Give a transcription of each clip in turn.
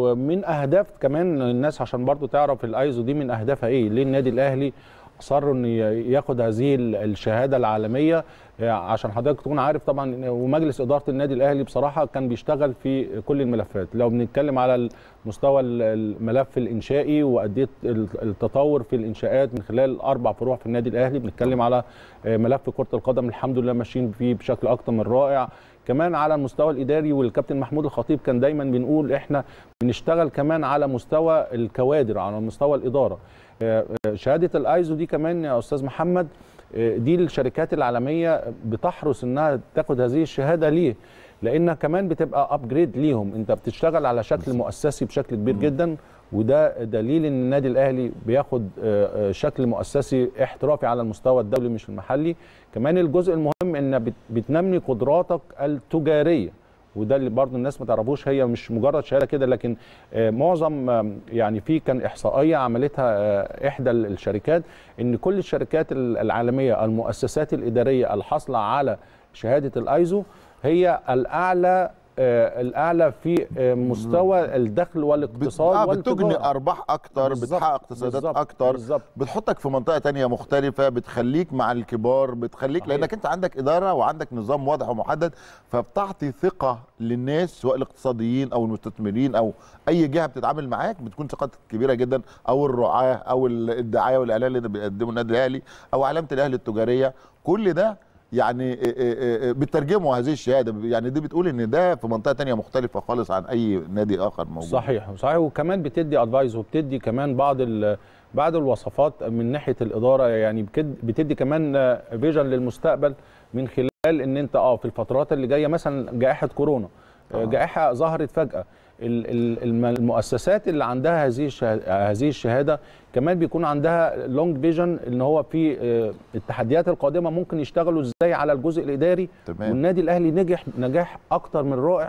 ومن اهداف كمان الناس عشان برضو تعرف الايزو دي من اهدافها ايه ليه النادي الاهلي اصر انه ياخد هذه الشهاده العالميه عشان حضرتك تكون عارف طبعا ومجلس اداره النادي الاهلي بصراحه كان بيشتغل في كل الملفات لو بنتكلم على مستوى الملف الانشائي واديه التطور في الانشاءات من خلال اربع فروع في النادي الاهلي بنتكلم على ملف كره القدم الحمد لله ماشيين فيه بشكل اكتر من رائع كمان على المستوى الاداري والكابتن محمود الخطيب كان دايما بنقول احنا بنشتغل كمان على مستوى الكوادر على مستوى الاداره شهاده الايزو دي كمان يا استاذ محمد دي الشركات العالميه بتحرص انها تاخد هذه الشهاده ليه لانها كمان بتبقى ابجريد ليهم انت بتشتغل على شكل مؤسسي بشكل كبير جدا وده دليل ان النادي الاهلي بياخد شكل مؤسسي احترافي على المستوى الدولي مش المحلي كمان الجزء المهم ان بتنمي قدراتك التجاريه وده اللي برضه الناس ما تعرفوش هي مش مجرد شهاده كده لكن معظم يعني في كان احصائيه عملتها احدى الشركات ان كل الشركات العالميه المؤسسات الاداريه الحاصله على شهاده الايزو هي الاعلى الاعلى في مستوى الدخل والاقتصاد بت... بتجني ارباح اكتر بتحقق اقتصادات اكتر بالزبط. بتحطك في منطقه تانية مختلفه بتخليك مع الكبار بتخليك صحيح. لانك انت عندك اداره وعندك نظام واضح ومحدد فبتعطي ثقه للناس سواء الاقتصاديين او المستثمرين او اي جهه بتتعامل معاك بتكون ثقتك كبيره جدا او الرعاه او الدعايه والاعلان اللي بيقدمه النادي الاهلي او علامه الاهلي التجاريه كل ده يعني بترجموا هذه الشهاده يعني دي بتقول ان ده في منطقه تانية مختلفه خالص عن اي نادي اخر موجود صحيح صحيح وكمان بتدي ادفايس وبتدي كمان بعض بعض الوصفات من ناحيه الاداره يعني بتدي كمان فيجن للمستقبل من خلال ان انت اه في الفترات اللي جايه مثلا جائحه كورونا آه. جائحه ظهرت فجاه المؤسسات اللي عندها هذه الشهاده هذه الشهاده كمان بيكون عندها لونج فيجن ان هو في التحديات القادمه ممكن يشتغلوا ازاي على الجزء الاداري تمام. والنادي الاهلي نجح نجاح اكتر من رائع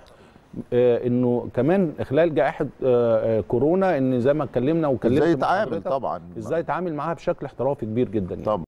انه كمان خلال جائحه كورونا ان زي ما اتكلمنا وكلمنا ازاي يتعامل طبعا ازاي يتعامل معاها بشكل احترافي كبير جدا يعني. طبعا